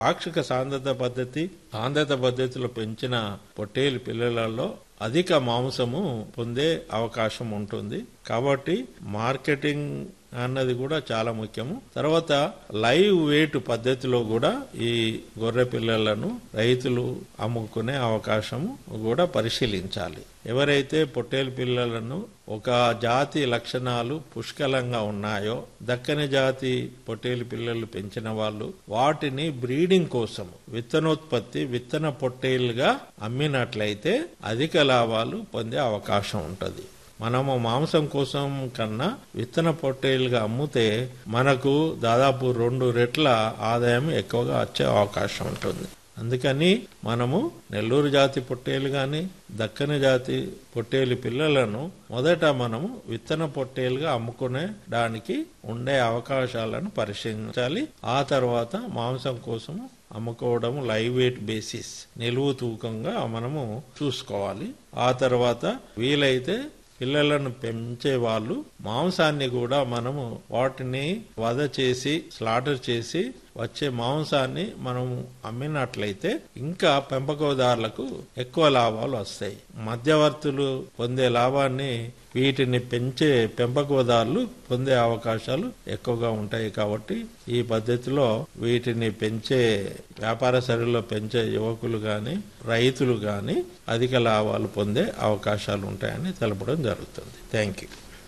పాక్షిక సాంద్రత పద్ధతి సాంద్రత పద్ధతిలో పెంచిన పొట్టేలు పిల్లలలో అధిక మాంసము పొందే అవకాశం ఉంటుంది కాబట్టి మార్కెటింగ్ అన్నది కూడా చాలా ముఖ్యము తర్వాత లైవ్ వెయిట్ పద్ధతిలో కూడా ఈ గొర్రె పిల్లలను రైతులు అమ్ముకునే అవకాశము కూడా పరిశీలించాలి ఎవరైతే పొట్టేలు పిల్లలను ఒక జాతి లక్షణాలు పుష్కలంగా ఉన్నాయో దక్కని జాతి పొట్టేలు పిల్లలు పెంచిన వాళ్ళు వాటిని బ్రీడింగ్ కోసం విత్తనోత్పత్తి విత్తన పొట్టేలుగా అమ్మినట్లయితే అధిక లాభాలు పొందే అవకాశం ఉంటుంది మనము మాంసం కోసం కన్నా విత్తన పొట్టేలుగా అమ్మితే మనకు దాదాపు రెండు రెట్ల ఆదాయం ఎక్కువగా వచ్చే అవకాశం ఉంటుంది అందుకని మనము నెల్లూరు జాతి పొట్టేలు గాని దక్కని జాతి పొట్టేలు పిల్లలను మొదట మనము విత్తన పొట్టేలుగా అమ్ముకునే దానికి ఉండే అవకాశాలను పరిశీలించాలి ఆ తర్వాత మాంసం కోసము అమ్ముకోవడం లైవ్ వెయిట్ బేసిస్ నిలువు తూకంగా మనము చూసుకోవాలి ఆ తర్వాత వీలైతే పిల్లలను పెంచే వాళ్ళు మాంసాన్ని కూడా మనము వాటిని వధ చేసి స్లాటర్ చేసి వచ్చే మాంసాన్ని మనము అమ్మినట్లయితే ఇంకా పెంపకదారులకు ఎక్కువ లాభాలు వస్తాయి మధ్యవర్తులు పొందే లాభాన్ని వీటిని పెంచే పెంపకదారులు పొందే అవకాశాలు ఎక్కువగా ఉంటాయి కాబట్టి ఈ పద్ధతిలో వీటిని పెంచే వ్యాపార సరులో పెంచే యువకులు గాని రైతులు గాని అధిక లాభాలు పొందే అవకాశాలు ఉంటాయని తెలపడం జరుగుతుంది థ్యాంక్ యూ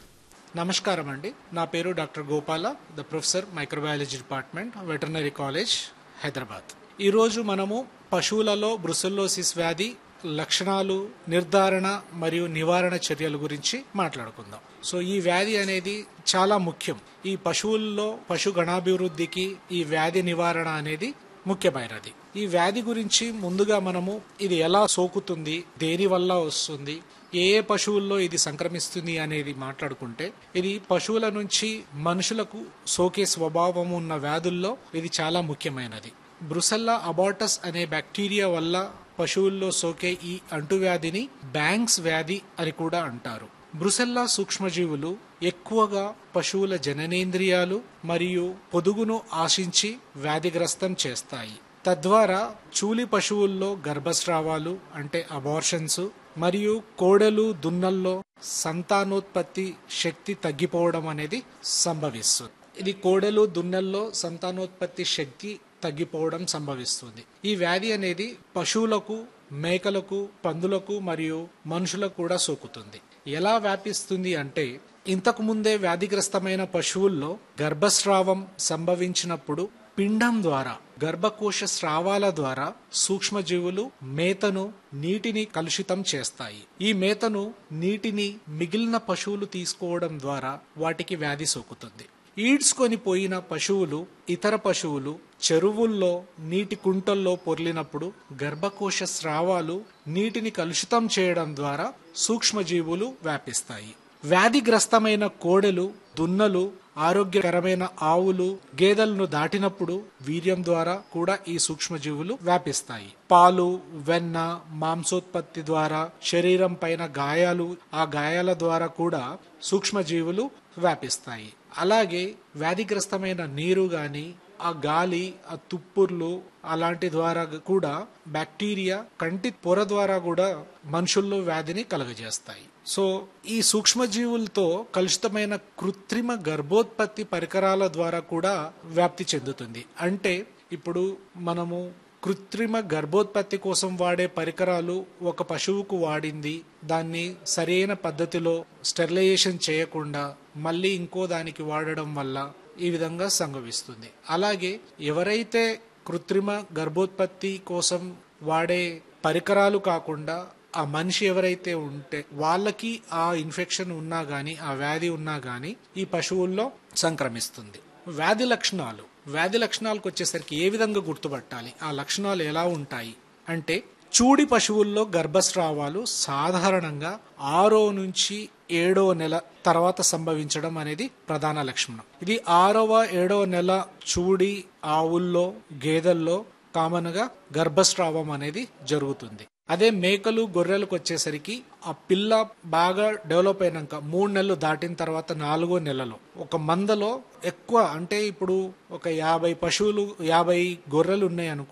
నమస్కారం అండి నా పేరు డాక్టర్ గోపాల ద professor microbiology department veterinary college Hyderabad ఈరోజు మనము పశువులలో బ్రుసెల్లోసిస్ వ్యాధి లక్షణాలు నిర్ధారణ మరియు నివారణ చర్యల గురించి మాట్లాడుకుందాం సో ఈ వ్యాధి అనేది చాలా ముఖ్యం ఈ పశువుల్లో పశు గణాభివృద్ధికి ఈ వ్యాధి నివారణ అనేది ముఖ్యమైనది ఈ వ్యాధి గురించి ముందుగా మనము ఇది ఎలా సోకుతుంది దేని వల్ల వస్తుంది ఏ ఏ పశువుల్లో ఇది సంక్రమిస్తుంది అనేది మాట్లాడుకుంటే ఇది పశువుల నుంచి మనుషులకు సోకే స్వభావం ఉన్న వ్యాధుల్లో ఇది చాలా ముఖ్యమైనది బ్రుసెల్లా అబాటస్ అనే బ్యాక్టీరియా వల్ల పశువుల్లో సోకే ఈ అంటువ్యాధిని బ్యాంక్స్ వ్యాధి అని కూడా అంటారు బ్రుసెల్లా సూక్ష్మజీవులు ఎక్కువగా పశువుల జననేంద్రియాలు మరియు పొదుగును ఆశించి వ్యాధిగ్రస్తం చేస్తాయి తద్వారా చూలి పశువుల్లో గర్భస్రావాలు అంటే అబార్షన్స్ మరియు కోడెలు దున్నల్లో సంతానోత్పత్తి శక్తి తగ్గిపోవడం అనేది సంభవిస్తుంది ఇది కోడెలు దున్నల్లో సంతానోత్పత్తి శక్తి తగ్గిపోవడం సంభవిస్తుంది ఈ వ్యాధి అనేది పశువులకు మేకలకు పందులకు మరియు మనుషులకు కూడా సోకుతుంది ఎలా వ్యాపిస్తుంది అంటే ఇంతకు ముందే వ్యాధిగ్రస్తమైన పశువుల్లో గర్భస్రావం సంభవించినప్పుడు పిండం ద్వారా గర్భకోశ స్రావాల ద్వారా సూక్ష్మజీవులు మేతను నీటిని కలుషితం చేస్తాయి ఈ మేతను నీటిని మిగిలిన పశువులు తీసుకోవడం ద్వారా వాటికి వ్యాధి సోకుతుంది ఈడ్చుకొని పోయిన పశువులు ఇతర పశువులు చెరువుల్లో నీటి కుంటల్లో పొర్లినప్పుడు గర్భకోశ స్రావాలు నీటిని కలుషితం చేయడం ద్వారా సూక్ష్మజీవులు వ్యాపిస్తాయి వ్యాధిగ్రస్తమైన కోడెలు దున్నలు ఆరోగ్యకరమైన ఆవులు గేదెలను దాటినప్పుడు వీర్యం ద్వారా కూడా ఈ సూక్ష్మజీవులు వ్యాపిస్తాయి పాలు వెన్న మాంసోత్పత్తి ద్వారా శరీరం పైన గాయాలు ఆ గాయాల ద్వారా కూడా సూక్ష్మజీవులు వ్యాపిస్తాయి అలాగే వ్యాధిగ్రస్తమైన నీరు గాని ఆ గాలి ఆ తుప్పుర్లు అలాంటి ద్వారా కూడా బ్యాక్టీరియా కంటి పొర ద్వారా కూడా మనుషుల్లో వ్యాధిని కలుగజేస్తాయి సో ఈ సూక్ష్మజీవులతో కలుషితమైన కృత్రిమ గర్భోత్పత్తి పరికరాల ద్వారా కూడా వ్యాప్తి చెందుతుంది అంటే ఇప్పుడు మనము కృత్రిమ గర్భోత్పత్తి కోసం వాడే పరికరాలు ఒక పశువుకు వాడింది దాన్ని సరైన పద్ధతిలో స్టెరిలైజేషన్ చేయకుండా మళ్ళీ ఇంకో దానికి వాడడం వల్ల ఈ విధంగా సంభవిస్తుంది అలాగే ఎవరైతే కృత్రిమ గర్భోత్పత్తి కోసం వాడే పరికరాలు కాకుండా ఆ మనిషి ఎవరైతే ఉంటే వాళ్ళకి ఆ ఇన్ఫెక్షన్ ఉన్నా గానీ ఆ వ్యాధి ఉన్నా గానీ ఈ పశువుల్లో సంక్రమిస్తుంది వ్యాధి లక్షణాలు వ్యాధి లక్షణాలకు వచ్చేసరికి ఏ విధంగా గుర్తుపట్టాలి ఆ లక్షణాలు ఎలా ఉంటాయి అంటే చూడి పశువుల్లో గర్భస్రావాలు సాధారణంగా ఆరో నుంచి ఏడో నెల తర్వాత సంభవించడం అనేది ప్రధాన లక్షణం ఇది ఆరవ ఏడవ నెల చూడి ఆవుల్లో గేదెల్లో కామన్ గా గర్భస్రావం అనేది జరుగుతుంది అదే మేకలు గొర్రెలకు వచ్చేసరికి ఆ పిల్ల బాగా డెవలప్ అయినాక మూడు నెలలు దాటిన తర్వాత నాలుగో నెలలో ఒక మందలో ఎక్కువ అంటే ఇప్పుడు ఒక యాభై పశువులు యాభై గొర్రెలు ఉన్నాయి అనుకో